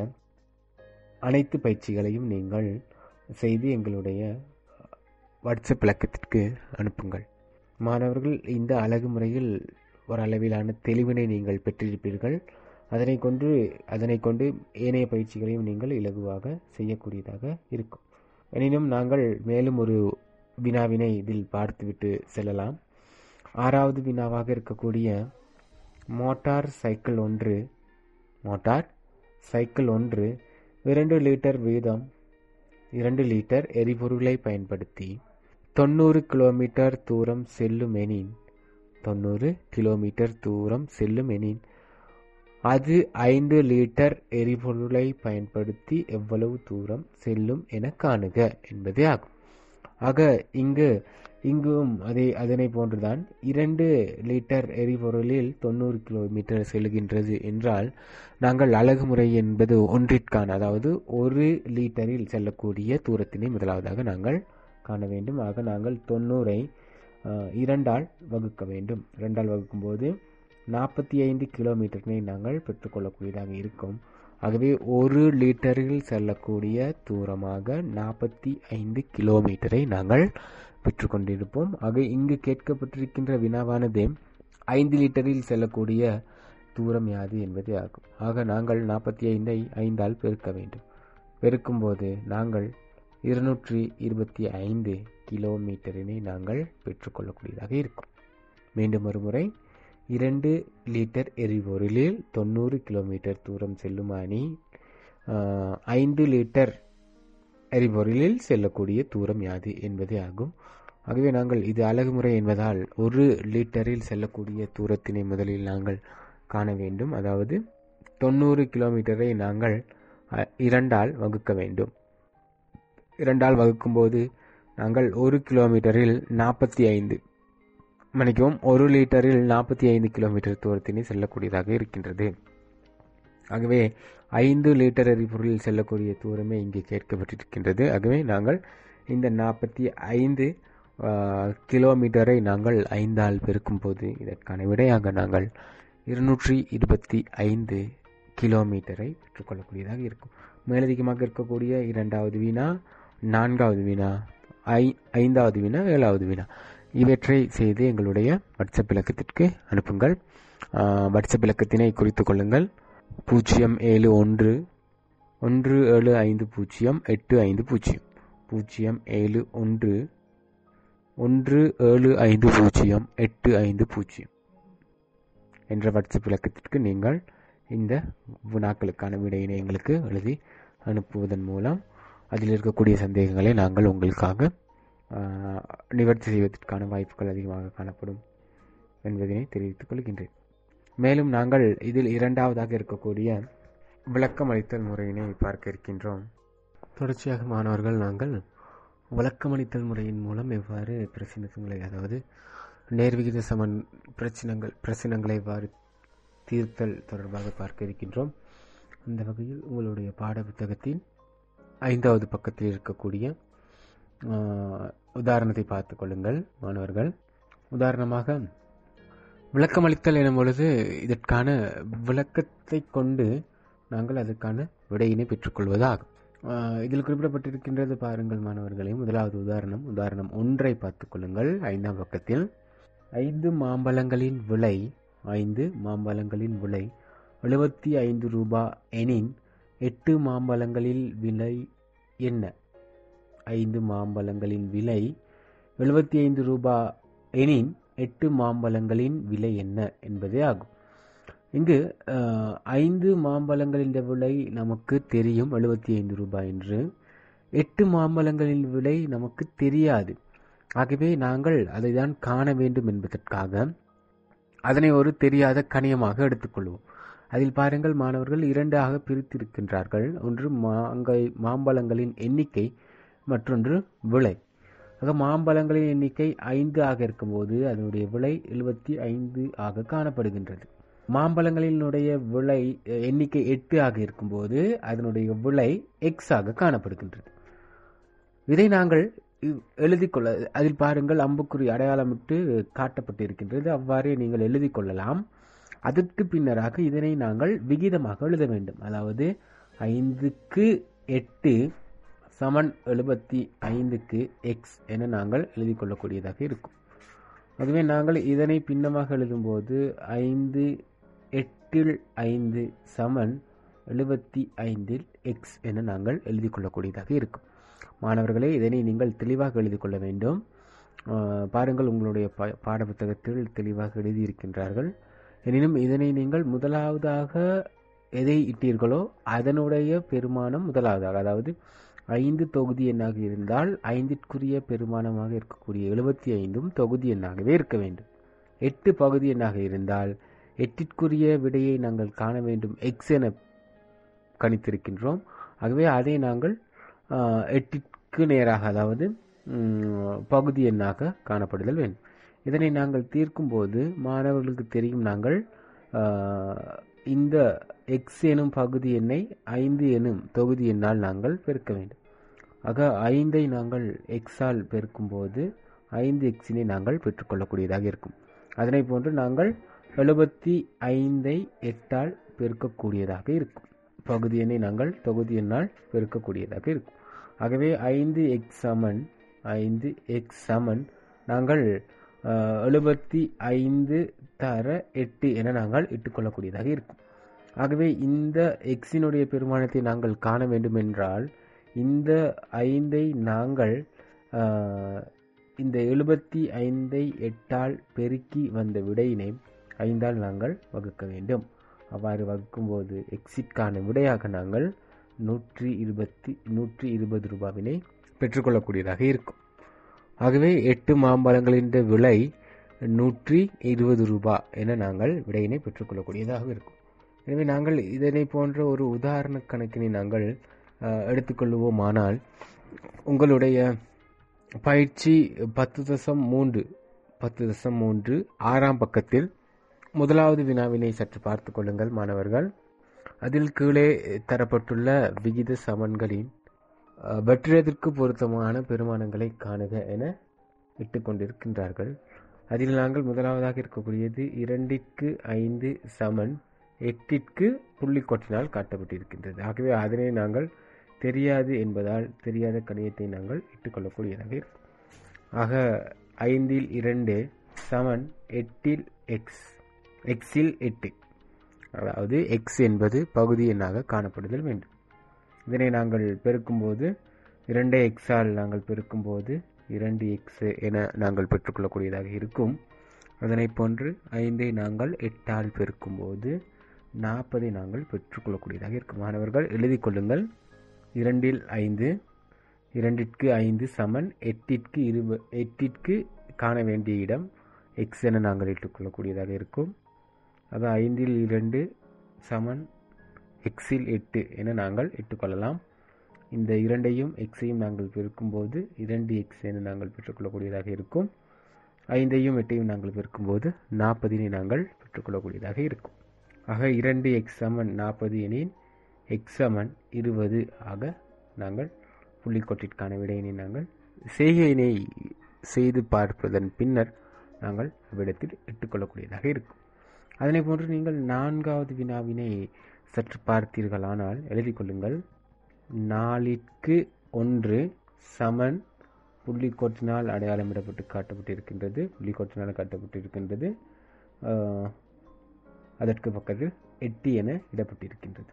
அனைத்து பயிற்சிகளையும் நீங்கள் செய்து எங்களுடைய வாட்ஸ்அப் இலக்கத்திற்கு அனுப்புங்கள் மாணவர்கள் இந்த அழகு முறையில் ஓரளவிலான தெளிவினை நீங்கள் பெற்றிருப்பீர்கள் அதனை கொண்டு அதனை கொண்டு ஏனைய பயிற்சிகளையும் நீங்கள் இலகுவாக செய்யக்கூடியதாக இருக்கும் எனினும் நாங்கள் மேலும் ஒரு வினாவினை இதில் பார்த்துவிட்டு செல்லலாம் ஆறாவது வினாவாக இருக்கக்கூடிய மோட்டார் சைக்கிள் ஒன்று மோட்டார் சைக்கிள் ஒன்று இரண்டு லிட்டர் வீதம் இரண்டு லிட்டர் எரிபொருளை பயன்படுத்தி தொண்ணூறு கிலோமீட்டர் தூரம் செல்லும் எனின் தொண்ணூறு கிலோமீட்டர் தூரம் செல்லும் எனின் அது ஐந்து லிட்டர் எரிபொருளை பயன்படுத்தி எவ்வளவு தூரம் செல்லும் என காணுக என்பதே ஆகும் ஆக இங்கு இங்கும் அதே அதனை போன்றுதான் இரண்டு லிட்டர் எரிபொருளில் தொண்ணூறு கிலோமீட்டர் செல்கின்றது என்றால் நாங்கள் அழகு முறை என்பது ஒன்றிற்கான அதாவது ஒரு லிட்டரில் செல்லக்கூடிய தூரத்தினை முதலாவதாக நாங்கள் காண வேண்டும் ஆக நாங்கள் தொண்ணூறை அஹ், இரண்டால் வகுக்க வேண்டும் இரண்டால் வகுக்கும்போது நாற்பத்தி ஐந்து கிலோமீட்டரினை நாங்கள் பெற்றுக்கொள்ளக்கூடியதாக இருக்கும் ஆகவே ஒரு லிட்டரில் செல்லக்கூடிய தூரமாக நாற்பத்தி ஐந்து கிலோமீட்டரை நாங்கள் பெற்றுக்கொண்டிருப்போம் ஆக இங்கு கேட்கப்பட்டிருக்கின்ற வினாவானது ஐந்து லிட்டரில் செல்லக்கூடிய தூரம் யாது என்பது ஆகும் ஆக நாங்கள் நாற்பத்தி ஐந்தை ஐந்தால் பெருக்க வேண்டும் பெருக்கும்போது நாங்கள் இருநூற்றி இருபத்தி ஐந்து கிலோமீட்டரினை நாங்கள் பெற்றுக்கொள்ளக்கூடியதாக இருக்கும் மீண்டும் ஒரு முறை இரண்டு லிட்டர் எரிபொருளில் தொண்ணூறு கிலோமீட்டர் தூரம் செல்லும் அணி ஆஹ், ஐந்து லிட்டர் எரிபொருளில் செல்லக்கூடிய தூரம் யாது என்பதே ஆகும் ஆகவே நாங்கள் இது அழகு முறை என்பதால் ஒரு லிட்டரில் செல்லக்கூடிய தூரத்தினை முதலில் நாங்கள் காண வேண்டும் அதாவது தொண்ணூறு கிலோமீட்டரை நாங்கள் அஹ், இரண்டால் வகுக்க வேண்டும் இரண்டால் வகுக்கும்போது நாங்கள் ஒரு கிலோமீட்டரில் நாற்பத்தி ஐந்து மன்னிக்கவும் ஒரு லிட்டரில் நாற்பத்தி ஐந்து கிலோமீட்டர் தூரத்தினை செல்லக்கூடியதாக இருக்கின்றது ஆகவே ஐந்து லிட்டர் எரிபொருளில் செல்லக்கூடிய தூரமே இங்கே கேட்கப்பட்டிருக்கின்றது ஆகவே நாங்கள் இந்த நாற்பத்தி ஐந்து கிலோமீட்டரை நாங்கள் ஐந்தால் பெருக்கும்போது இதற்கான விடையாக நாங்கள் இருநூற்றி இருபத்தி ஐந்து கிலோமீட்டரை பெற்றுக்கொள்ளக்கூடியதாக இருக்கும் மேலதிகமாக இருக்கக்கூடிய இரண்டாவது வினா நான்காவது வினா ஐ ஐந்தாவது வினா ஏழாவது வினா இவற்றை செய்து எங்களுடைய வாட்ஸ்அப் இலக்கத்திற்கு அனுப்புங்கள் ஆஹ், வாட்ஸ்அப் இலக்கத்தினை குறித்துக் கொள்ளுங்கள் பூஜ்ஜியம் ஏழு ஒன்று ஒன்று ஏழு ஐந்து பூஜ்ஜியம் எட்டு ஐந்து பூஜ்ஜியம் பூஜ்ஜியம் ஏழு ஒன்று ஒன்று ஏழு ஐந்து பூஜ்ஜியம் எட்டு ஐந்து பூஜ்ஜியம் என்ற வாட்ஸ்அப் இலக்கத்திற்கு நீங்கள் இந்த வினாக்களுக்கான விடையினை எங்களுக்கு எழுதி அனுப்புவதன் மூலம் அதில் இருக்கக்கூடிய சந்தேகங்களை நாங்கள் உங்களுக்காக ஆஹ், நிவர்த்தி செய்வதற்கான வாய்ப்புகள் அதிகமாக காணப்படும் என்பதனை தெரிவித்துக் கொள்கின்றேன் மேலும் நாங்கள் இதில் இரண்டாவதாக இருக்கக்கூடிய விளக்கம் அளித்தல் முறையினை பார்க்க இருக்கின்றோம் தொடர்ச்சியாக மாணவர்கள் நாங்கள் விளக்கமளித்தல் முறையின் மூலம் எவ்வாறு பிரச்சனைகளை அதாவது நேர்விகித சமன் பிரச்சனைகள் பிரச்சனைகளை எவ்வாறு தீர்த்தல் தொடர்பாக பார்க்க இருக்கின்றோம் அந்த வகையில் உங்களுடைய பாட புத்தகத்தின் ஐந்தாவது பக்கத்தில் இருக்கக்கூடிய ஆஹ், உதாரணத்தை பார்த்துக் கொள்ளுங்கள் மாணவர்கள் உதாரணமாக விளக்கமளித்தல் எனும் பொழுது இதற்கான விளக்கத்தை கொண்டு நாங்கள் அதற்கான விடையினை பெற்றுக்கொள்வதாகும் ஆஹ், இதில் குறிப்பிடப்பட்டிருக்கின்றது பாருங்கள் மாணவர்களே முதலாவது உதாரணம் உதாரணம் ஒன்றை பார்த்துக் கொள்ளுங்கள் ஐந்தாம் பக்கத்தில் ஐந்து மாம்பழங்களின் விலை ஐந்து மாம்பழங்களின் விலை எழுபத்தி ஐந்து ரூபா எனின் எட்டு மாம்பழங்களில் விலை என்ன ஐந்து மாம்பழங்களின் விலை எழுபத்தி ஐந்து ரூபா எனின் எட்டு மாம்பழங்களின் விலை என்ன என்பதே ஆகும் இங்கு அஹ், ஐந்து மாம்பழங்களின் விலை நமக்கு தெரியும் எழுபத்தி ஐந்து ரூபாய் என்று எட்டு மாம்பழங்களின் விலை நமக்கு தெரியாது ஆகவே நாங்கள் அதை தான் காண வேண்டும் என்பதற்காக அதனை ஒரு தெரியாத கணியமாக எடுத்துக்கொள்வோம் அதில் பாருங்கள் மாணவர்கள் இரண்டாக பிரித்திருக்கின்றார்கள் ஒன்று மாங்காய் மாம்பழங்களின் எண்ணிக்கை மற்றொன்று விலை ஆக மாம்பழங்களின் எண்ணிக்கை ஐந்து ஆக இருக்கும்போது அதனுடைய விலை எழுபத்தி ஐந்து ஆக காணப்படுகின்றது மாம்பழங்களினுடைய விலை அஹ், எண்ணிக்கை எட்டு ஆக இருக்கும்போது அதனுடைய விலை எக்ஸ் ஆக காணப்படுகின்றது இதை நாங்கள் இவ்- எழுதிக் கொள்ள அதில் பாருங்கள் அம்புக்குறி அடையாளமிட்டு காட்டப்பட்டிருக்கின்றது அவ்வாறே நீங்கள் எழுதிக் கொள்ளலாம் அதற்கு பின்னராக இதனை நாங்கள் விகிதமாக எழுத வேண்டும் அதாவது ஐந்துக்கு எட்டு சமன் எழுபத்தி ஐந்துக்கு எக்ஸ் என நாங்கள் எழுதிக் கொள்ளக்கூடியதாக இருக்கும் அதுவே நாங்கள் இதனை பின்னமாக எழுதும்போது ஐந்து எட்டில் ஐந்து சமன் எழுபத்தி ஐந்தில் எக்ஸ் என நாங்கள் எழுதிக் கொள்ளக்கூடியதாக இருக்கும் மாணவர்களே இதனை நீங்கள் தெளிவாக எழுதிக் கொள்ள வேண்டும் ஆஹ் பாருங்கள் உங்களுடைய பா பாடப்புத்தகத்தில் தெளிவாக எழுதியிருக்கின்றார்கள் எனினும் இதனை நீங்கள் முதலாவதாக எதை இட்டீர்களோ அதனுடைய பெருமானம் முதலாவதாக அதாவது ஐந்து தொகுதி எண்ணாக இருந்தால் ஐந்திற்குரிய பெருமானமாக இருக்கக்கூடிய எழுபத்தி ஐந்தும் தொகுதி எண்ணாகவே இருக்க வேண்டும் எட்டு பகுதி எண்ணாக இருந்தால் எட்டிற்குரிய விடையை நாங்கள் காண வேண்டும் எக்ஸ் என கணித்திருக்கின்றோம் ஆகவே அதை நாங்கள் ஆஹ், எட்டிற்கு நேராக அதாவது ம், பகுதி எண்ணாக காணப்படுதல் வேண்டும் இதனை நாங்கள் தீர்க்கும்போது மாணவர்களுக்கு தெரியும் நாங்கள் ஆஹ், இந்த எக்ஸ் எனும் பகுதி எண்ணை ஐந்து எனும் தொகுதி எண்ணால் நாங்கள் பெருக்க வேண்டும் ஆக ஐந்தை நாங்கள் எக்ஸால் பெருக்கும்போது ஐந்து எக்ஸினை நாங்கள் பெற்றுக்கொள்ளக்கூடியதாக இருக்கும் அதனை போன்று நாங்கள் எழுபத்தி ஐந்தை எட்டால் பெருக்கக்கூடியதாக இருக்கும் பகுதி எண்ணை நாங்கள் தொகுதி எண்ணால் பெருக்கக்கூடியதாக இருக்கும் ஆகவே ஐந்து எக்ஸ் சமன் ஐந்து எக்ஸ் சமன் நாங்கள் எழுபத்தி ஐந்து தர எட்டு என நாங்கள் இட்டுக்கொள்ளக்கூடியதாக இருக்கும் ஆகவே இந்த எக்ஸினுடைய பெருமானத்தை நாங்கள் காண வேண்டும் என்றால் இந்த ஐந்தை நாங்கள் ஆஹ், இந்த எழுபத்தி ஐந்தை எட்டால் பெருக்கி வந்த விடையினை ஐந்தால் நாங்கள் வகுக்க வேண்டும் அவ்வாறு வகுக்கும்போது எக்ஸிற்கான விடையாக நாங்கள் நூற்றி இருபத்தி நூற்றி இருபது ரூபாவினை பெற்றுக்கொள்ளக்கூடியதாக இருக்கும் ஆகவே எட்டு மாம்பழங்களின் விலை நூற்றி இருபது ரூபாய் என நாங்கள் விடையினை பெற்றுக்கொள்ளக்கூடியதாக இருக்கும் எனவே நாங்கள் இதனை போன்ற ஒரு உதாரண கணக்கினை நாங்கள் அஹ், எடுத்துக்கொள்வோமானால் உங்களுடைய பயிற்சி பத்து தசம் மூன்று பத்து தசம் மூன்று ஆறாம் பக்கத்தில் முதலாவது வினாவினை சற்று பார்த்து கொள்ளுங்கள் மாணவர்கள் அதில் கீழே தரப்பட்டுள்ள விகித சமன்களின் அஹ், வெற்றிடத்திற்கு பொருத்தமான பெருமானங்களை காணுக என இட்டுக் கொண்டிருக்கின்றார்கள் அதில் நாங்கள் முதலாவதாக இருக்கக்கூடியது இரண்டிற்கு ஐந்து சமன் எட்டிற்கு புள்ளிக்கோட்டினால் காட்டப்பட்டிருக்கின்றது ஆகவே அதனை நாங்கள் தெரியாது என்பதால் தெரியாத கணியத்தை நாங்கள் இட்டுக்கொள்ளக்கூடியதாக இருக்கும் ஆக ஐந்தில் இரண்டு சமன் எட்டில் எக்ஸ் எக்ஸில் எட்டு அதாவது எக்ஸ் என்பது பகுதி எண்ணாக காணப்படுதல் வேண்டும் இதனை நாங்கள் பெருக்கும்போது இரண்டே எக்ஸால் நாங்கள் பெருக்கும்போது இரண்டு எக்ஸ் என நாங்கள் பெற்றுக்கொள்ளக்கூடியதாக இருக்கும் அதனைப் போன்று ஐந்தை நாங்கள் எட்டால் பெருக்கும்போது நாற்பதை நாங்கள் பெற்றுக்கொள்ளக்கூடியதாக இருக்கும் மாணவர்கள் எழுதிக் கொள்ளுங்கள் இரண்டில் ஐந்து இரண்டிற்கு ஐந்து சமன் எட்டிற்கு இருப எட்டிற்கு காண வேண்டிய இடம் எக்ஸ் என நாங்கள் இட்டுக்கொள்ளக்கூடியதாக இருக்கும் அது ஐந்தில் இரண்டு சமன் எக்ஸில் எட்டு என நாங்கள் இட்டுக்கொள்ளலாம் இந்த இரண்டையும் எக்ஸையும் நாங்கள் பெருக்கும்போது இரண்டு எக்ஸ் என நாங்கள் பெற்றுக்கொள்ளக்கூடியதாக இருக்கும் ஐந்தையும் எட்டையும் நாங்கள் பெருக்கும்போது நாற்பதினை நாங்கள் பெற்றுக்கொள்ளக்கூடியதாக இருக்கும் ஆக இரண்டு எக்ஸ் சமன் நாற்பது எனின் எக்ஸ் சமன் இருபது ஆக நாங்கள் புள்ளிக்கோட்டிற்கான விடையினை நாங்கள் செய்கையினை செய்து பார்ப்பதன் பின்னர் நாங்கள் அவ்விடத்தில் இட்டுக்கொள்ளக்கூடியதாக இருக்கும் அதனை போன்று நீங்கள் நான்காவது வினாவினை சற்று பார்த்தீர்களானால் எழுதிக் கொள்ளுங்கள் நாலிற்கு ஒன்று சமன் புள்ளிக்கோட்டினால் அடையாளமிடப்பட்டு காட்டப்பட்டிருக்கின்றது புள்ளிக்கோட்டினால் காட்டப்பட்டிருக்கின்றது ஆஹ், அதற்கு பக்கத்தில் எட்டு என இடப்பட்டிருக்கின்றது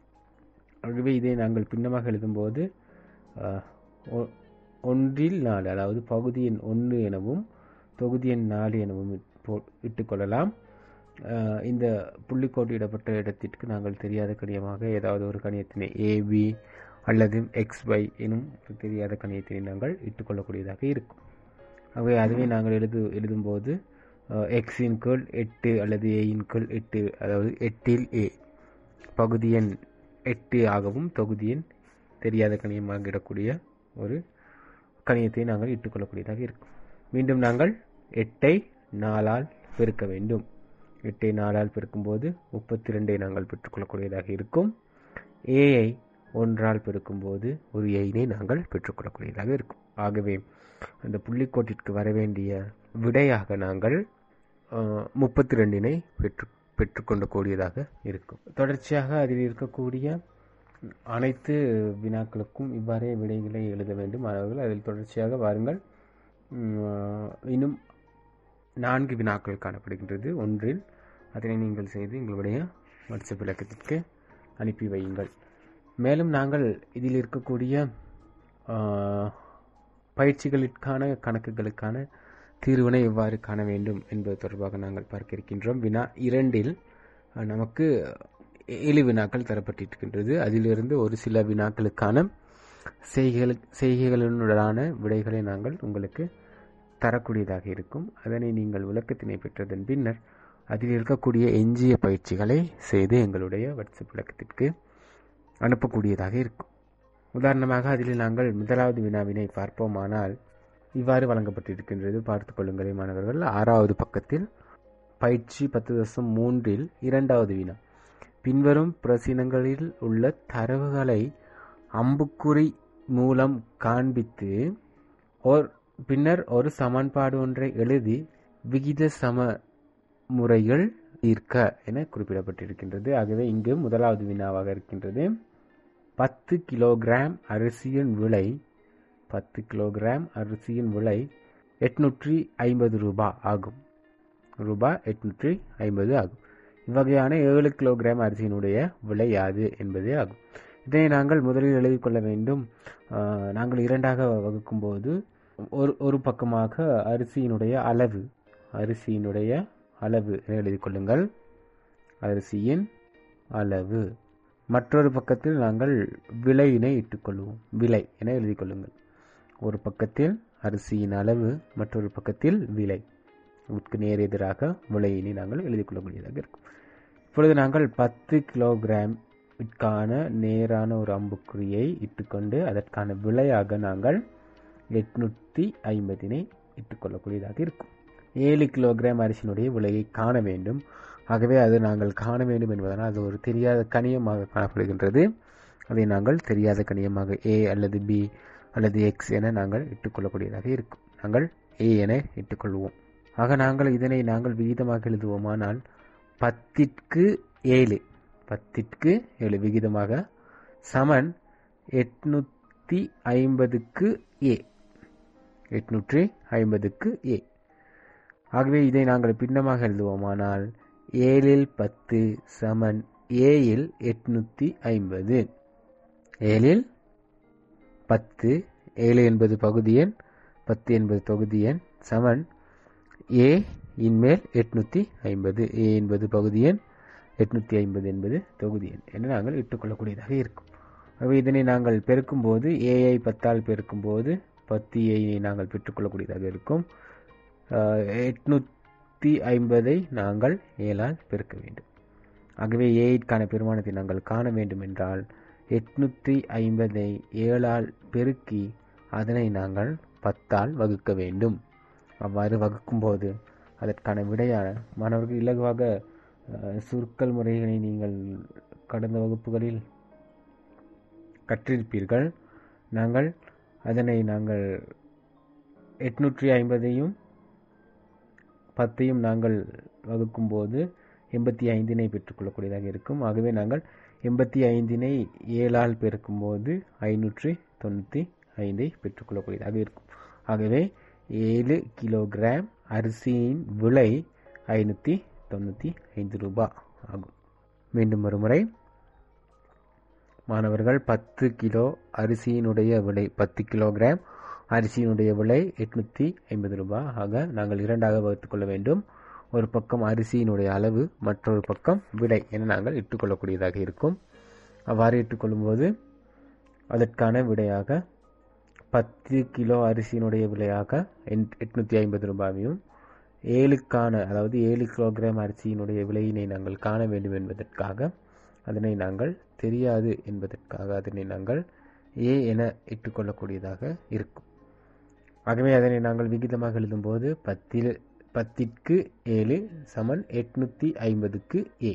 ஆகவே இதை நாங்கள் பின்னமாக எழுதும்போது ஆஹ், ஒ- ஒன்றில் நாலு அதாவது பகுதி எண் ஒன்று எனவும் தொகுதி எண் நாலு எனவும் இட்- போ- இட்டுக்கொள்ளலாம் ஆஹ், இந்த புள்ளிக்கோட்டு இடப்பட்ட இடத்திற்கு நாங்கள் தெரியாத கணியமாக ஏதாவது ஒரு கணியத்தினை ஏபி அல்லது எக்ஸ் ஒய் எனும் ஒரு தெரியாத கணியத்தினை நாங்கள் இட்டுக்கொள்ளக்கூடியதாக இருக்கும் ஆகவே அதுவே நாங்கள் எழுது எழுதும்போது எக்ஸின் கீழ் எட்டு அல்லது ஏயின் கீழ் எட்டு அதாவது எட்டில் ஏ பகுதி எண் எட்டு ஆகவும் தொகுதி எண் தெரியாத கணியமாக இடக்கூடிய ஒரு கணியத்தை நாங்கள் இட்டுக்கொள்ளக்கூடியதாக இருக்கும் மீண்டும் நாங்கள் எட்டை நாலால் பெருக்க வேண்டும் எட்டை நாலால் பெருக்கும்போது முப்பத்தி ரெண்டை நாங்கள் பெற்றுக்கொள்ளக்கூடியதாக இருக்கும் ஏஐ ஒன்றால் பெருக்கும்போது ஒரு எயினை நாங்கள் பெற்றுக்கொள்ளக்கூடியதாக இருக்கும் ஆகவே அந்த புள்ளிக்கோட்டிற்கு வர வேண்டிய விடையாக நாங்கள் முப்பத்தி ரெண்டினை பெற்று பெற்றுக்கொண்ட கூடியதாக இருக்கும் தொடர்ச்சியாக அதில் இருக்கக்கூடிய அனைத்து வினாக்களுக்கும் இவ்வாறே விடைகளை எழுத வேண்டும் மாணவர்கள் அதில் தொடர்ச்சியாக வாருங்கள் உம், இன்னும் நான்கு வினாக்கள் காணப்படுகின்றது ஒன்றில் அதனை நீங்கள் செய்து எங்களுடைய வாட்ஸ்அப் இலக்கத்திற்கு அனுப்பி வையுங்கள் மேலும் நாங்கள் இதில் இருக்கக்கூடிய ஆஹ், பயிற்சிகளுக்கான கணக்குகளுக்கான தீர்வினை எவ்வாறு காண வேண்டும் என்பது தொடர்பாக நாங்கள் பார்க்க இருக்கின்றோம் வினா இரண்டில் அஹ், நமக்கு ஏழு வினாக்கள் தரப்பட்டிருக்கின்றது அதிலிருந்து ஒரு சில வினாக்களுக்கான செய்கைகள் செய்கைகளுடனான விடைகளை நாங்கள் உங்களுக்கு தரக்கூடியதாக இருக்கும் அதனை நீங்கள் விளக்கத்தினை பெற்றதன் பின்னர் அதில் இருக்கக்கூடிய எஞ்சிய பயிற்சிகளை செய்து எங்களுடைய வாட்ஸ்அப் விளக்கத்திற்கு அனுப்பக்கூடியதாக இருக்கும் உதாரணமாக அதில் நாங்கள் முதலாவது வினாவினை பார்ப்போமானால் இவ்வாறு வழங்கப்பட்டிருக்கின்றது பார்த்துக் கொள்ளுங்கள் மாணவர்கள் ஆறாவது பக்கத்தில் பயிற்சி பத்து தசம் மூன்றில் இரண்டாவது வினா பின்வரும் பிரசினங்களில் உள்ள தரவுகளை அம்புக்குறி மூலம் காண்பித்து ஓர் பின்னர் ஒரு சமன்பாடு ஒன்றை எழுதி விகித சம முறைகள் தீர்க்க என குறிப்பிடப்பட்டிருக்கின்றது ஆகவே இங்கு முதலாவது வினாவாக இருக்கின்றது பத்து கிலோகிராம் அரிசியின் விலை பத்து கிலோகிராம் அரிசியின் விலை எட்நூற்றி ஐம்பது ரூபாய் ஆகும் ரூபாய் எட்நூற்றி ஐம்பது ஆகும் இவ்வகையான ஏழு கிலோகிராம் அரிசியினுடைய விலை யாது என்பதே ஆகும் இதனை நாங்கள் முதலில் எழுதிக் கொள்ள வேண்டும் ஆஹ், நாங்கள் இரண்டாக வகுக்கும்போது ஒரு ஒரு பக்கமாக அரிசியினுடைய அளவு அரிசியினுடைய அளவு என எழுதிக் கொள்ளுங்கள் அரிசியின் அளவு மற்றொரு பக்கத்தில் நாங்கள் விலையினை இட்டுக்கொள்வோம் விலை என எழுதிக் கொள்ளுங்கள் ஒரு பக்கத்தில் அரிசியின் அளவு மற்றொரு பக்கத்தில் விலை இதற்கு நேர் எதிராக விலையினை நாங்கள் எழுதிக் கொள்ளக்கூடியதாக இருக்கும் இப்பொழுது நாங்கள் பத்து கிலோகிராம் க்கான நேரான ஒரு அம்புக்குறியை இட்டுக்கொண்டு அதற்கான விலையாக நாங்கள் எட்நூற்றி ஐம்பதினை இட்டுக்கொள்ளக்கூடியதாக இருக்கும் ஏழு கிலோகிராம் அரிசியினுடைய விலையை காண வேண்டும் ஆகவே அது நாங்கள் காண வேண்டும் என்பதனால் அது ஒரு தெரியாத கணியமாக காணப்படுகின்றது அதை நாங்கள் தெரியாத கணியமாக ஏ அல்லது பி அல்லது எக்ஸ் என நாங்கள் இட்டுக்கொள்ளக்கூடியதாக இருக்கும் நாங்கள் ஏ என இட்டுக்கொள்வோம் ஆக நாங்கள் இதனை நாங்கள் விகிதமாக எழுதுவோமானால் பத்திற்கு ஏழு பத்திற்கு ஏழு விகிதமாக சமன் எட்நூற்றி ஐம்பதுக்கு ஏ எட்நூற்றி ஐம்பதுக்கு ஏ ஆகவே இதை நாங்கள் பின்னமாக எழுதுவோமானால் ஏழில் பத்து சமன் ஏயில் எட்நூற்றி ஐம்பது ஏழில் பத்து ஏழு என்பது பகுதி எண் பத்து என்பது தொகுதி எண் சமன் ஏ இன்மேல் எட்நூற்றி ஐம்பது ஏ என்பது பகுதி எண் எட்நூற்றி ஐம்பது என்பது தொகுதி எண் என்று நாங்கள் இட்டுக்கொள்ளக்கூடியதாக இருக்கும் ஆகவே இதனை நாங்கள் பெருக்கும்போது ஏஐ பத்தால் பெருக்கும்போது பத்து ஏஐ நாங்கள் பெற்றுக்கொள்ளக்கூடியதாக இருக்கும் எட்நூற்றி ஐம்பதை நாங்கள் ஏழால் பெருக்க வேண்டும் ஆகவே ஏஐக்கான பெருமானத்தை நாங்கள் காண வேண்டும் என்றால் எட்நூற்றி ஐம்பதை ஏழால் பெருக்கி அதனை நாங்கள் பத்தால் வகுக்க வேண்டும் அவ்வாறு வகுக்கும்போது அதற்கான விடையான மாணவர்கள் இலகுவாக அஹ், சுருக்கல் முறைகளை நீங்கள் கடந்த வகுப்புகளில் கற்றிருப்பீர்கள் நாங்கள் அதனை நாங்கள் எட்நூற்றி ஐம்பதையும் பத்தையும் நாங்கள் வகுக்கும்போது எண்பத்தி ஐந்தினை பெற்றுக்கொள்ளக்கூடியதாக இருக்கும் ஆகவே நாங்கள் எண்பத்தி ஐந்தினை ஏழால் பெருக்கும்போது ஐநூற்றி தொண்ணூற்றி ஐந்தை பெற்றுக்கொள்ளக்கூடியதாக இருக்கும் ஆகவே ஏழு கிலோகிராம் அரிசியின் விலை ஐநூற்றி தொண்ணூற்றி ஐந்து ரூபாய் ஆகும் மீண்டும் ஒரு முறை மாணவர்கள் பத்து கிலோ அரிசியினுடைய விலை பத்து கிலோகிராம் அரிசியினுடைய விலை எட்நூற்றி ஐம்பது ரூபாய் ஆக நாங்கள் இரண்டாக வகுத்துக் கொள்ள வேண்டும் ஒரு பக்கம் அரிசியினுடைய அளவு மற்றொரு பக்கம் விலை என நாங்கள் இட்டுக்கொள்ளக்கூடியதாக இருக்கும் அவ்வாறு இட்டுக்கொள்ளும்போது அதற்கான விடையாக பத்து கிலோ அரிசியினுடைய விலையாக எட்நூற்றி ஐம்பது ரூபாயும் ஏழுக்கான அதாவது ஏழு கிலோகிராம் அரிசியினுடைய விலையினை நாங்கள் காண வேண்டும் என்பதற்காக அதனை நாங்கள் தெரியாது என்பதற்காக அதனை நாங்கள் ஏ என இட்டுக்கொள்ளக்கூடியதாக இருக்கும் ஆகவே அதனை நாங்கள் விகிதமாக எழுதும்போது பத்தில் பத்திற்கு ஏழு சமன் எட்நூற்றி ஐம்பதுக்கு ஏ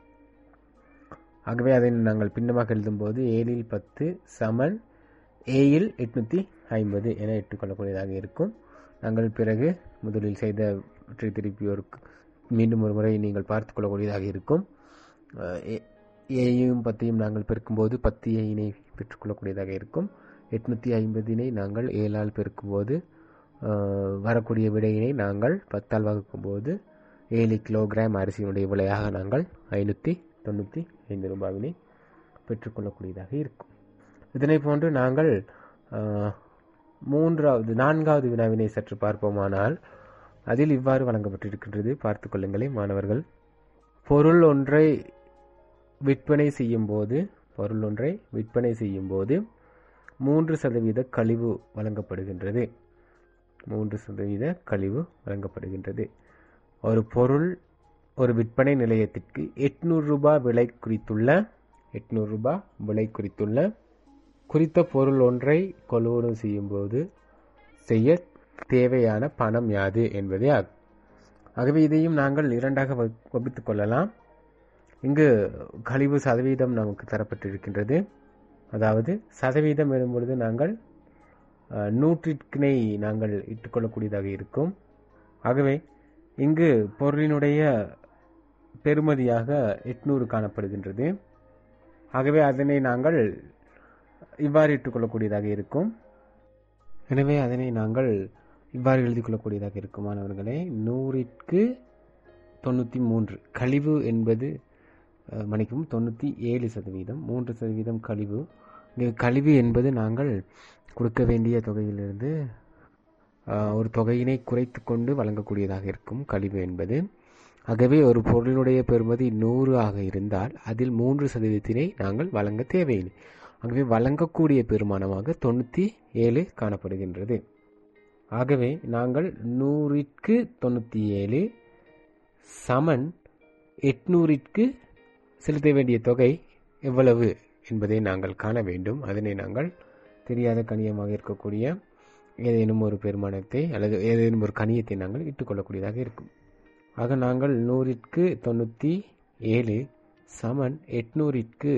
ஆகவே அதை நாங்கள் பின்னமாக எழுதும்போது ஏழில் பத்து சமன் ஏயில் எட்நூற்றி ஐம்பது என இட்டுக்கொள்ளக்கூடியதாக இருக்கும் நாங்கள் பிறகு முதலில் செய்தவற்றை திருப்பி ஒரு மீண்டும் ஒரு முறை நீங்கள் பார்த்து கொள்ளக்கூடியதாக இருக்கும் அஹ் ஏ- ஏயையும் பத்தையும் நாங்கள் பெருக்கும்போது பத்து ஏயினை பெற்றுக்கொள்ளக்கூடியதாக இருக்கும் எட்நூற்றி ஐம்பதினை நாங்கள் ஏழால் பெருக்கும்போது அஹ், வரக்கூடிய விடையினை நாங்கள் பத்தால் வகுக்கும்போது ஏழு கிலோகிராம் அரிசியினுடைய விலையாக நாங்கள் ஐநூற்றி தொண்ணூற்றி ஐந்து ரூபாவினை பெற்றுக்கொள்ளக்கூடியதாக இருக்கும் இதனை போன்று நாங்கள் அஹ், மூன்றாவது நான்காவது வினாவினை சற்று பார்ப்போமானால் அதில் இவ்வாறு வழங்கப்பட்டிருக்கின்றது பார்த்து கொள்ளுங்களேன் மாணவர்கள் பொருள் ஒன்றை விற்பனை செய்யும்போது பொருள் ஒன்றை விற்பனை செய்யும்போது மூன்று சதவீத கழிவு வழங்கப்படுகின்றது மூன்று சதவீத கழிவு வழங்கப்படுகின்றது ஒரு பொருள் ஒரு விற்பனை நிலையத்திற்கு எட்நூறு ரூபாய் விலை குறித்துள்ள எட்நூறு ரூபாய் விலை குறித்துள்ள குறித்த பொருள் ஒன்றை கொள்வனவு செய்யும்போது செய்ய தேவையான பணம் யாது என்பதே ஆகும் ஆகவே இதையும் நாங்கள் இரண்டாக வகு- வகுத்துக் கொள்ளலாம் இங்கு கழிவு சதவீதம் நமக்கு தரப்பட்டிருக்கின்றது அதாவது சதவீதம் வரும்பொழுது நாங்கள் அஹ், நூற்றிற்கினை நாங்கள் இட்டுக்கொள்ளக்கூடியதாக இருக்கும் ஆகவே இங்கு பொருளினுடைய பெறுமதியாக எட்நூறு காணப்படுகின்றது ஆகவே அதனை நாங்கள் இவ்வாறு இட்டுக்கொள்ளக்கூடியதாக இருக்கும் எனவே அதனை நாங்கள் இவ்வாறு எழுதிக் கொள்ளக்கூடியதாக இருக்கும் மாணவர்களே நூறிற்கு தொண்ணூற்றி மூன்று கழிவு என்பது அஹ், மன்னிக்கவும் தொண்ணூற்றி ஏழு சதவீதம் மூன்று சதவீதம் கழிவு இங்கு கழிவு என்பது நாங்கள் கொடுக்க வேண்டிய தொகையிலிருந்து அஹ், ஒரு தொகையினை குறைத்து கொண்டு வழங்கக்கூடியதாக இருக்கும் கழிவு என்பது ஆகவே ஒரு பொருளினுடைய பெறுமதி நூறு ஆக இருந்தால் அதில் மூன்று சதவீதத்தினை நாங்கள் வழங்க தேவையில்லை ஆகவே வழங்கக்கூடிய பெருமானமாக தொண்ணூற்றி ஏழு காணப்படுகின்றது ஆகவே நாங்கள் நூறிற்கு தொண்ணூற்றி ஏழு சமன் எட்நூறிற்கு செலுத்த வேண்டிய தொகை எவ்வளவு என்பதை நாங்கள் காண வேண்டும் அதனை நாங்கள் தெரியாத கணியமாக இருக்கக்கூடிய ஏதேனும் ஒரு பெருமானத்தை அல்லது ஏதேனும் ஒரு கணியத்தை நாங்கள் இட்டுக்கொள்ளக்கூடியதாக இருக்கும் ஆக நாங்கள் நூறிற்கு தொண்ணூற்றி ஏழு சமன் எட்நூறிற்கு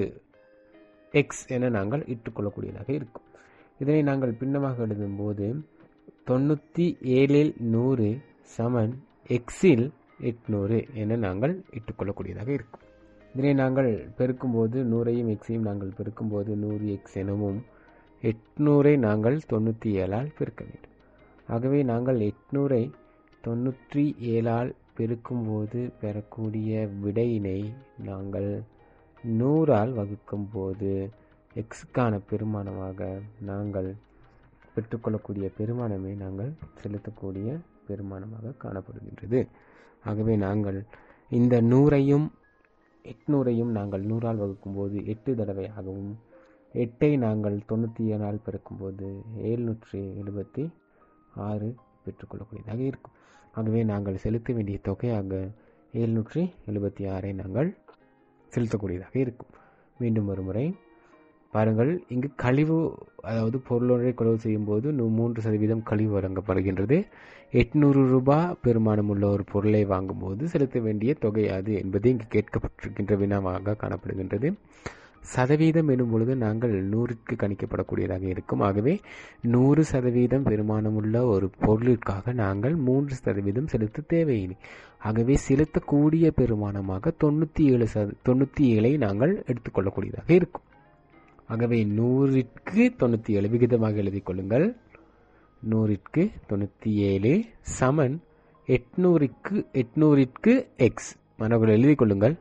எக்ஸ் என நாங்கள் இட்டுக்கொள்ளக்கூடியதாக இருக்கும் இதனை நாங்கள் பின்னமாக எழுதும்போது தொண்ணூற்றி ஏழில் நூறு சமன் எக்ஸில் எட்நூறு என நாங்கள் இட்டுக்கொள்ளக்கூடியதாக இருக்கும் இதனை நாங்கள் பெருக்கும்போது நூறையும் எக்ஸையும் நாங்கள் பெருக்கும்போது நூறு எக்ஸ் எனவும் எட்நூறை நாங்கள் தொண்ணூற்றி ஏழால் பெருக்க வேண்டும் ஆகவே நாங்கள் எட்நூறை தொண்ணூற்றி ஏழால் பெருக்கும்போது பெறக்கூடிய விடையினை நாங்கள் நூறால் வகுக்கும்போது எக்ஸுக்கான பெருமானமாக நாங்கள் பெற்றுக்கொள்ளக்கூடிய பெருமானமே நாங்கள் செலுத்தக்கூடிய பெருமானமாக காணப்படுகின்றது ஆகவே நாங்கள் இந்த நூறையும் எட்நூறையும் நாங்கள் நூறால் வகுக்கும்போது எட்டு தடவையாகவும் எட்டை நாங்கள் தொண்ணூற்றி ஏழால் பெருக்கும்போது ஏழ்நூற்றி எழுபத்தி ஆறு பெற்றுக்கொள்ளக்கூடியதாக இருக்கும் ஆகவே நாங்கள் செலுத்த வேண்டிய தொகையாக எழுநூற்றி எழுபத்தி ஆறை நாங்கள் செலுத்தக்கூடியதாக இருக்கும் மீண்டும் ஒரு முறை பாருங்கள் இங்கு கழிவு அதாவது பொருளொன்றை கொலவு செய்யும் போது நூ- மூன்று சதவீதம் கழிவு வழங்கப்படுகின்றது எட்நூறு ரூபாய் பெருமானம் உள்ள ஒரு பொருளை வாங்கும்போது செலுத்த வேண்டிய தொகை அது என்பது இங்கு கேட்கப்பட்டிருக்கின்ற வினாவாக காணப்படுகின்றது சதவீதம் எனும் பொழுது நாங்கள் நூறுக்கு கணிக்கப்படக்கூடியதாக இருக்கும் ஆகவே நூறு சதவீதம் பெருமானமுள்ள ஒரு பொருளிற்காக நாங்கள் மூன்று சதவீதம் செலுத்த தேவையில்லை ஆகவே செலுத்தக்கூடிய பெருமானமாக தொண்ணூற்றி ஏழு சத தொண்ணூற்றி ஏழை நாங்கள் எடுத்துக்கொள்ளக்கூடியதாக இருக்கும் ஆகவே நூறிற்கு தொண்ணூற்றி ஏழு விகிதமாக எழுதிக் கொள்ளுங்கள் நூறிற்கு தொண்ணூற்றி ஏழு சமன் எட்நூறிற்கு எட்நூறிற்கு எக்ஸ் மாணவர்கள் எழுதிக் கொள்ளுங்கள்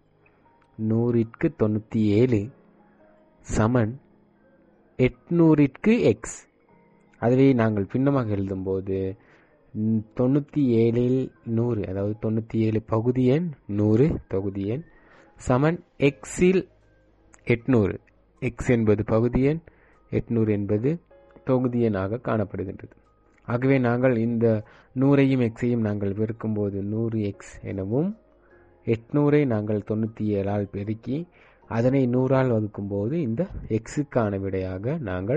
நூறிற்கு தொண்ணூற்றி ஏழு சமன் எட்நூறிற்கு எக்ஸ் அதுவே நாங்கள் பின்னமாக எழுதும்போது ம், தொண்ணூற்றி ஏழில் நூறு அதாவது தொண்ணூற்றி ஏழு பகுதி எண் நூறு தொகுதி எண் சமன் எக்ஸில் எட்நூறு எக்ஸ் என்பது பகுதி எண் எட்நூறு என்பது தொகுதி எண்ணாக காணப்படுகின்றது ஆகவே நாங்கள் இந்த நூறையும் எக்ஸையும் நாங்கள் பெருக்கும்போது நூறு எக்ஸ் எனவும் எட்நூறை நாங்கள் தொண்ணூற்றி ஏழால் பெருக்கி அதனை நூறால் வகுக்கும்போது இந்த எக்ஸுக்கான விடையாக நாங்கள்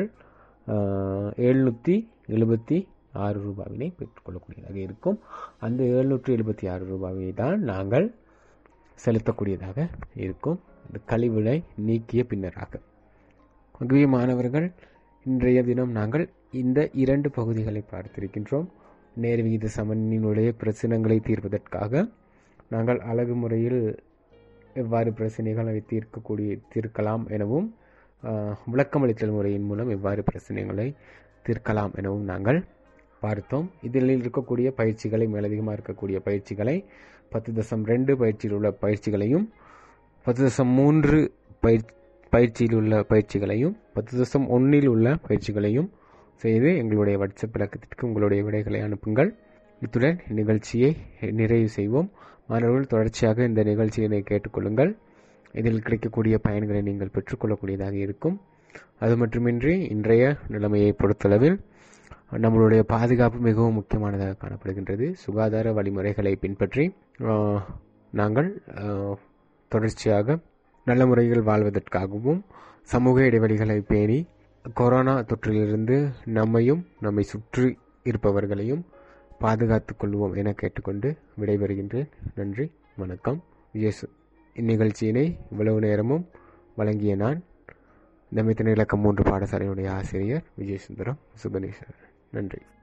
எழுநூற்றி எழுபத்தி ஆறு ரூபாவினை பெற்றுக்கொள்ளக்கூடியதாக இருக்கும் அந்த எழுநூற்றி எழுபத்தி ஆறு ரூபாவை தான் நாங்கள் செலுத்தக்கூடியதாக இருக்கும் இந்த கழிவுகளை நீக்கிய பின்னராக ஆகவே மாணவர்கள் இன்றைய தினம் நாங்கள் இந்த இரண்டு பகுதிகளை பார்த்திருக்கின்றோம் நேர் விகித சமனினுடைய பிரச்சனைகளை தீர்ப்பதற்காக நாங்கள் அழகு முறையில் எவ்வாறு பிரச்சனைகளை தீர்க்கக்கூடிய தீர்க்கலாம் எனவும் ஆஹ், விளக்கமளித்தல் முறையின் மூலம் எவ்வாறு பிரச்சனைகளை தீர்க்கலாம் எனவும் நாங்கள் பார்த்தோம் இதில் இருக்கக்கூடிய பயிற்சிகளை மேலதிகமாக இருக்கக்கூடிய பயிற்சிகளை பத்து தசம் ரெண்டு பயிற்சியில் உள்ள பயிற்சிகளையும் பத்து தசம் மூன்று பயிற் பயிற்சியில் உள்ள பயிற்சிகளையும் பத்து தசம் ஒன்றில் உள்ள பயிற்சிகளையும் செய்து எங்களுடைய வாட்ஸ்அப் விளக்கத்திற்கு உங்களுடைய விடைகளை அனுப்புங்கள் இத்துடன் நிகழ்ச்சியை நிறைவு செய்வோம் மாணவர்கள் தொடர்ச்சியாக இந்த நிகழ்ச்சியினை கேட்டுக்கொள்ளுங்கள் இதில் கிடைக்கக்கூடிய பயன்களை நீங்கள் பெற்றுக்கொள்ளக்கூடியதாக இருக்கும் அது மட்டுமின்றி இன்றைய நிலைமையை பொறுத்தளவில் நம்மளுடைய பாதுகாப்பு மிகவும் முக்கியமானதாக காணப்படுகின்றது சுகாதார வழிமுறைகளை பின்பற்றி ஆஹ், நாங்கள் ஆஹ், தொடர்ச்சியாக நல்ல முறையில் வாழ்வதற்காகவும் சமூக இடைவெளிகளை பேணி கொரோனா தொற்றிலிருந்து நம்மையும் நம்மை சுற்றி இருப்பவர்களையும் பாதுகாத்துக் கொள்வோம் என கேட்டுக்கொண்டு விடைபெறுகின்றேன் நன்றி வணக்கம் இயேசு இந்நிகழ்ச்சியினை இவ்வளவு நேரமும் வழங்கிய நான் தமிழ்த்தின இலக்கம் மூன்று பாடசாலையுடைய ஆசிரியர் விஜயசுந்தரம் சுகனேஸ்வரன் நன்றி